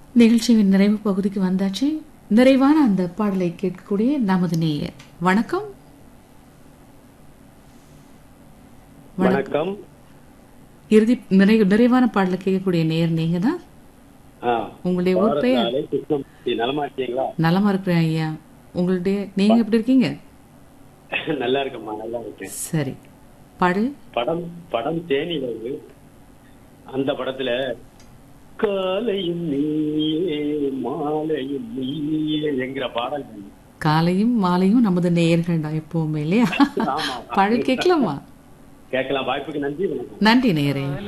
நிகழ்ச்சியின் நிறைவு பகுதிக்கு வந்தாச்சு நிறைவான அந்த பாடலை கேட்கக்கூடிய நமது நேயர் வணக்கம் வணக்கம் இறுதி நிறை நிறைவான பாடலை கேட்கக்கூடிய நேயர் நீங்க தான் ஆ, உங்களுடைய ஊர் பெயர் பாரதியாலே கிருஷ்ணமூர்த்தி நலமா இருக்கீங்களா நலமா இருக்கிறேன் ஐயா உங்களுடைய நீங்க எப்படி இருக்கீங்க நல்லா இருக்கம்மா நல்லா இருக்கேன் சரி பாடு படம் படம் தேனி வருது அந்த படத்துல காலையும் நீயே மாலையும் நீயே என்கிற பாடல் வேணும். காலையும் மாலையும் நமது நேயர்கள் தான் எப்பவுமே இல்லையா ஆமா பாடல் கேட்கலாமா கேட்கலாம் வாய்ப்புக்கு நன்றி வணக்கம் நன்றி நேயரே